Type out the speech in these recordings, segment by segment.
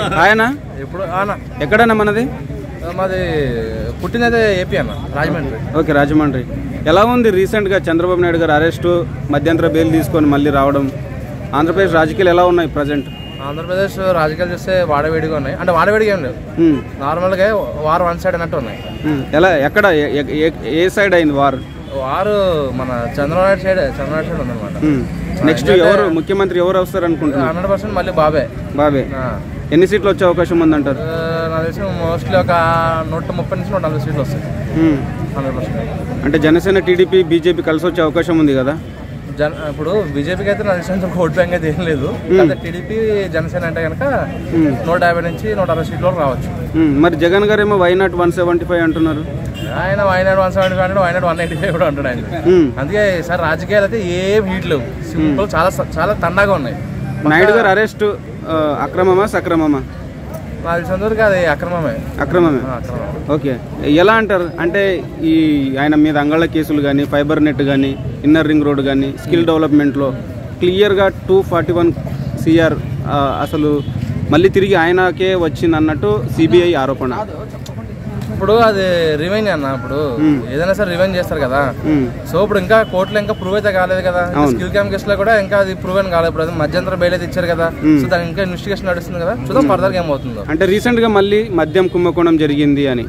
ఆయన ఇప్పుడు అన్న ఎక్కడన్నా మనది మాది పుట్టినదే ఏపీ అన్న రాజమండ్రి ఓకే రాజమండ్రి ఎలా ఉంది రీసెంట్గా చంద్రబాబు నాయుడు గారు అరెస్టు మధ్యంతర బెయిల్ తీసుకొని మళ్ళీ రావడం ఆంధ్రప్రదేశ్ రాజకీయాలు ఎలా ఉన్నాయి ప్రజెంట్ ఆంధ్రప్రదేశ్ రాజకీయాలు చూస్తే వాడవేడిగా ఉన్నాయి అంటే వాడవేడిగా ఏం లేవు నార్మల్గా వార్ వన్ సైడ్ అన్నట్టు ఉన్నాయి ఎలా ఎక్కడ ఏ- ఏ- ఏ- ఏ సైడ్ అయింది వార్ వారు మన చంద్రబాబు నాయుడు సైడ్ చంద్రబాబు నాయుడు సైడ్ ఉందన్నమాట నెక్స్ట్ ఎవరు ముఖ్యమంత్రి ఎవరు వస్తారు అనుకుంటున్నారు హండ్రెడ్ పర్సెంట్ మళ్ళీ బాబే బాబే ఆ. ఎన్ని సీట్లు వచ్చే అవకాశం ఉందంటారు ఆ, నాకు తెలిసి మోస్ట్లీ ఒక నూట ముప్పై నుంచి నూట నలభై సీట్లు వస్తాయి ఉమ్. హండ్రెడ్ పర్సెంట్ అంటే జనసేన టీడీపీ బీజేపీ కలిసి వచ్చే అవకాశం ఉంది కదా జన ఇప్పుడు బీజేపీకి అయితే నాకు తెలిసినంత ఓట్ బ్యాంక్ అయితే ఏం లేదు అదే టీడీపీ జనసేన అంటే కనుక నూట యాభై నుంచి నూట అరవై సీట్ల వరకు రావచ్చు ఉమ్, మరి జగన్ గారు ఏమో why not one seventy five అంటున్నారు ఆయన వైనాడు వన్ సెవెంటీ ఫైవ్ అంటాడు వైనాడు వన్ ఎయిటీ ఫైవ్ కూడా అంటాడు ఆయన ఉమ్. అందుకే సార్ రాజకీయాలు అయితే ఏం హీట్ లేవు సింపుల్ చాలా చాలా తండాగా ఉన్నాయి నాయుడు గారు అరెస్ట్ అక్రమమా సక్రమమా నాకు తెలిసినంత వరకు అది అక్రమమే అక్రమమే ఆ, అక్రమం ఓకే ఎలా అంటారు అంటే ఈ ఆయన మీద అంగళ్ళ కేసులు కానీ ఫైబర్ నెట్ కానీ ఇన్నర్ రింగ్ రోడ్ కానీ స్కిల్ డెవలప్మెంట్లో క్లియర్గా టూ ఫార్టీ వన్ సిఆర్ అసలు మళ్ళీ తిరిగి ఆయనకే వచ్చింది అన్నట్టు సిబిఐ ఆరోపణ ఇప్పుడు అది రివెంజ్ అన్న ఇప్పుడు ఏదైనా సరే రివెంజ్ చేస్తారు కదా ఉమ్, సో ఇప్పుడు ఇంకా కోర్టులో ఇంకా ప్రూవ్ అయితే కాలేదు కదా స్కిల్ క్యామ్ కేసులో కూడా ఇంకా అది ప్రూవ్ అని కాలేదు ఇప్పుడు అది మధ్యంతర బెయిల్ అయితే ఇచ్చారు కదా సో దానికి ఇంకా ఇన్వెస్టిగేషన్ నడుస్తుంది కదా చూద్దాం ఫర్దర్ ఏమవుతుందో అంటే రీసెంట్గా మళ్ళీ మద్యం కుంభకోణం జరిగింది అని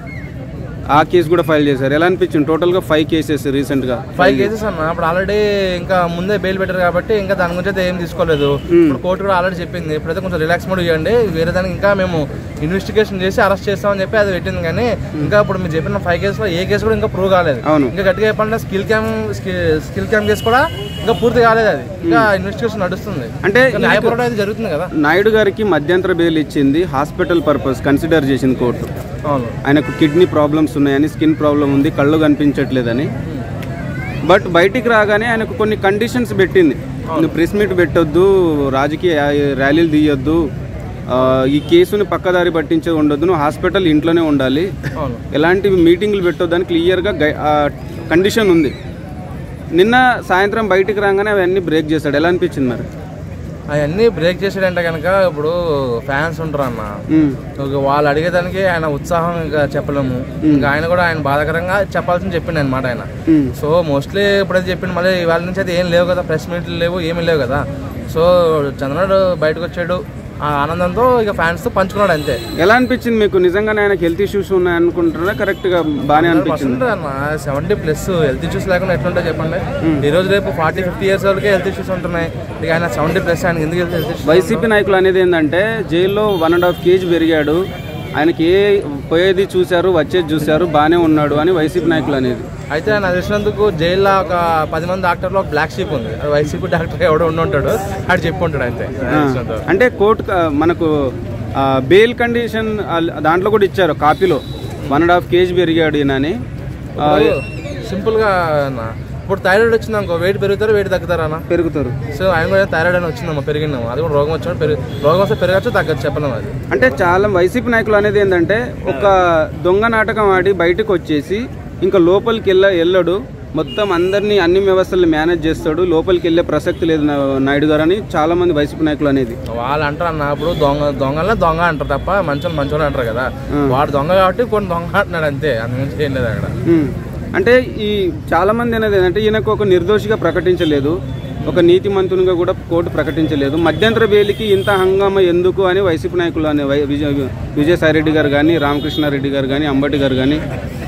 ఆ కేసు కూడా ఫైల్ చేశారు ఎలా అనిపించింది టోటల్గా ఫైవ్ కేసెస్ రీసెంట్గా ఫైవ్ కేసెస్ అన్న ఇప్పుడు ఆల్రెడీ ఇంకా ముందే బెయిల్ పెట్టారు కాబట్టి ఇంకా దాని గురించి అయితే ఏం తీసుకోలేదు ఇప్పుడు కోర్టు కూడా ఆల్రెడీ చెప్పింది ఇప్పుడైతే కొంచెం రిలాక్స్ మోడ్ ఇవ్వండి వేరే దానికి ఇంకా మేము ఇన్వెస్టిగేషన్ చేసి అరెస్ట్ చేస్తామని చెప్పి అది పెట్టింది కానీ ఇంకా ఇప్పుడు మీరు చెప్పిన ఫైవ్ కేసులో ఏ కేసు కూడా ఇంకా ప్రూవ్ కాలేదు అవును. ఇంకా గట్టిగా చెప్పాలంటే skill scam skill scam case కూడా ఇంకా పూర్తి కాలేదు అది ఇంకా ఇన్వెస్టిగేషన్ నడుస్తుంది అంటే ఇంకా న్యాయ పోరాటం అయితే జరుగుతుంది కదా నాయుడు గారికి మధ్యంతర బెయిల్ ఇచ్చింది హాస్పిటల్ పర్పస్ కన్సిడర్ చేసింది కోర్టు అవును ఆయనకు కిడ్నీ ప్రాబ్లమ్స్ ఉన్నాయని స్కిన్ ప్రాబ్లం ఉంది కళ్ళు కనిపించట్లేదని బట్ బయటికి రాగానే ఆయనకు కొన్ని కండిషన్స్ పెట్టింది నువ్వు ప్రెస్ మీట్ పెట్టొద్దు రాజకీయ ర్యాలీలు తీయొద్దు ఆ, ఈ కేసుని పక్కదారి పట్టించే ఉండొద్దు నువ్వు హాస్పిటల్ ఇంట్లోనే ఉండాలి అవును ఎలాంటి మీటింగ్లు పెట్టొద్దని క్లియర్గా గై కండిషన్ ఉంది నిన్న సాయంత్రం బయటికి రాగానే అవన్నీ బ్రేక్ చేశాడు ఎలా అనిపించింది మరి అవన్నీ బ్రేక్ చేసాడంటే కనుక ఇప్పుడు ఫ్యాన్స్ ఉంటారు అన్న ఉమ్, ఇక వాళ్ళు అడిగేదానికి ఆయన ఉత్సాహం ఇంకా చెప్పలేము ఇంకా ఆయన కూడా ఆయన బాధాకరంగా చెప్పాల్సింది చెప్పిండు అనమాట ఆయన ఉమ్, సో మోస్ట్లీ ఇప్పుడైతే చెప్పిండు మళ్ళీ వాళ్ళ నుంచి అయితే ఏం లేవు కదా ప్రెస్ మీట్లు లేవు ఏమీ లేవు కదా సో చంద్రనాడు బయటకు వచ్చాడు ఆ ఆనందంతో ఇక ఫ్యాన్స్ తో పంచుకున్నాడు అంతే ఎలా అనిపించింది మీకు నిజంగానే ఆయనకి హెల్త్ ఇష్యూస్ ఉన్నాయి అనుకుంటున్నారా కరెక్ట్గా బాగానే అనిపించింది పర్సెంట్ అన్న సెవెంటీ ప్లస్ హెల్త్ ఇష్యూస్ లేకుండా ఎట్లుంటాయి చెప్పండి ఈ రోజు రేపు ఫార్టీ ఫిఫ్టీ ఇయర్స్ వరకే హెల్త్ ఇష్యూస్ ఉంటున్నాయి ఇక ఆయన సెవెంటీ ప్లస్ ఆయన ఎందుకు హెల్త్ ఇష్యూస్ వైసీపీ నాయకులు అనేది ఏంటంటే జైల్లో వన్ అండ్ హాఫ్ కేజీ పెరిగాడు ఆయనకి ఏ పోయేది చూశారు వచ్చేది చూశారు బాగానే ఉన్నాడు అని వైసీపీ నాయకులు అనేది అయితే నాకు తెలిసినందుకు జైల్లో ఒక పది మంది డాక్టర్లో ఒక బ్లాక్ షీప్ ఉంది అది వైసీపీ డాక్టర్ ఎవడో ఉండి ఉంటాడు ఆడు చెప్పి ఉంటాడు అంతే నాకు తెలిసినంతవరకు. అంటే కోర్టు క- మనకు బెయిల్ కండిషన్ దాంట్లో కూడా ఇచ్చారు కాపీలో వన్ అండ్ హాఫ్ కేజీ పెరిగాడు ఈయన అని ఆ, సింపుల్ గా అన్న, ఇప్పుడు థైరాయిడ్ వచ్చింది అనుకో వెయిట్ పెరుగుతారు వెయిట్ తగ్గుతారా అన్న పెరుగుతారు సో ఆయన కూడా థైరాయిడ్ అని వచ్చిందమ్మా పెరిగిందమ్మా అది కూడా రోగం వచ్చినప్పుడు పెరుగు రోగం వస్తే పెరగచ్చు తగ్గచ్చు చెప్పలేము అది అంటే చాలా వైసీపీ నాయకులు అనేది ఏంటంటే ఒక దొంగ నాటకం ఆడి బయటకు వచ్చేసి ఇంకా లోపలికి వెళ్ళ వెళ్ళడు మొత్తం అందరినీ అన్ని వ్యవస్థలు మేనేజ్ చేస్తాడు లోపలికి వెళ్ళే ప్రసక్తి లేదు నా- నాయుడు గారు అని చాలా మంది వైసీపీ నాయకులు అనేది వాళ్ళు అంటారు అన్న ఇప్పుడు దొంగ దొంగలనే దొంగ అంటారు తప్ప మంచోళ్ళు మంచోళ్ళు అంటారు కదా వాడు దొంగ కాబట్టి కొన్ని దొంగ అంటున్నాడు అంతే అందుగురించి ఏం లేదు అక్కడ ఉమ్. అంటే ఈ చాలా మంది అనేది ఏంటంటే ఈయనకు ఒక నిర్దోషిగా ప్రకటించలేదు ఒక నీతి మంతునిగా కూడా కోర్టు ప్రకటించలేదు మధ్యంతర బెయిల్కి ఇంత హంగామా ఎందుకు అని వైసీపీ నాయకులు అనే వై- విజయ విజయసాయిరెడ్డి గారు కానీ రామకృష్ణారెడ్డి గారు కానీ అంబటి గారు కానీ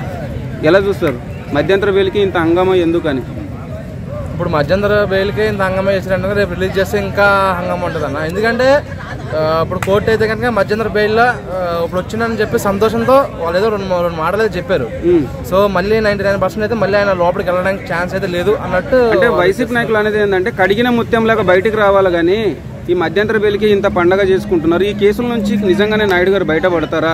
ఎలా చూస్తారు మధ్యంతర బెయిల్కి ఇంత హంగామా ఎందుకు అని ఇప్పుడు మధ్యంతర బెయిల్కి ఇంత హంగామా చేసినట్టు రేపు రిలీజ్ చేస్తే ఇంకా హంగామా ఉంటుంది అన్న ఎందుకంటే ఆ, ఇప్పుడు కోర్టు అయితే కనుక మధ్యంతర బెయిల్లో ఆ, ఇప్పుడు వచ్చిందని చెప్పి సంతోషంతో వాళ్ళు ఏదో రెండు మూడు- రెండు మాటలు అయితే చెప్పారు ఉమ్. సో మళ్ళీ నైన్టీ నైన్ పర్సెంట్ అయితే మళ్ళీ ఆయన లోపలికి వెళ్ళడానికి ఛాన్స్ అయితే లేదు అన్నట్టు అంటే వైసీపీ నాయకులు అనేది ఏంటంటే కడిగిన ముత్యంలాగా బయటికి రావాలి కానీ ఈ మధ్యంతర బెయిల్కి ఇంత పండగ చేసుకుంటున్నారు ఈ కేసుల నుంచి నిజంగానే నాయుడు గారు బయటపడతారా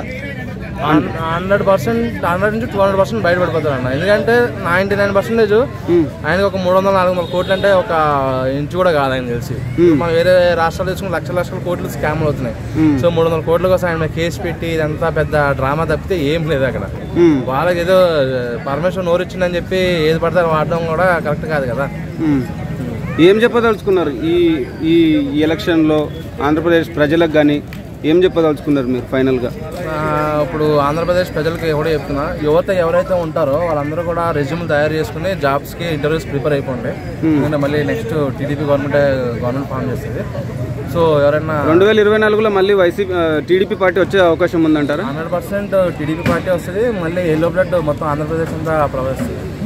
హండ్రెడ్ పర్సెంట్ హండ్రెడ్ నుంచి టూ హండ్రెడ్ పర్సెంట్ బయటపడిపోతారు అన్న ఎందుకంటే నైన్టీ నైన్ పర్సెంటేజ్ ఆయనకి ఒక మూడు వందల నాలుగు వందల కోట్లు అంటే ఒక ఇంచు కూడా కాదు ఆయన తెలిసి మనం వేరే రాష్ట్రాలు తీసుకుని లక్షల లక్షల కోట్లు స్కామ్లు అవుతున్నాయి సో మూడు వందల కోట్ల కోసం ఆయన మీద కేసు పెట్టి ఇదంతా పెద్ద డ్రామా తప్పితే ఏం లేదు అక్కడ ఉమ్. వాళ్ళకి ఏదో పర్మిషన్ నోరు ఇచ్చిందని చెప్పి ఏది పడతారో వాడడం కూడా కరెక్ట్ కాదు కదా ఉమ్. ఏం చెప్పదలుచుకున్నారు ఈ ఈ ఎలక్షన్లో ఆంధ్రప్రదేశ్ ప్రజలకు కానీ ఏం చెప్పదలుచుకున్నారు మీరు ఫైనల్గా ఆ, ఇప్పుడు ఆంధ్రప్రదేశ్ ప్రజలకు ఎవడో చెప్తున్నా యువత ఎవరైతే ఉంటారో వాళ్ళందరూ కూడా రెజ్యూమ్ తయారు చేసుకుని జాబ్స్కి ఇంటర్వ్యూస్ ప్రిపేర్ అయిపోండి ఎందుకంటే మళ్ళీ next TDP government government form చేస్తుంది సో ఎవరైనా రెండు వేల ఇరవై నాలుగులో మళ్ళీ వైసీపీ టీడీపీ పార్టీ వచ్చే అవకాశం ఉందంటారా హండ్రెడ్ పర్సెంట్ టీడీపీ పార్టీ వస్తుంది మళ్ళీ ఎల్లో బ్లడ్ మొత్తం ఆంధ్రప్రదేశ్ అంతా ప్రవేశిస్తుంది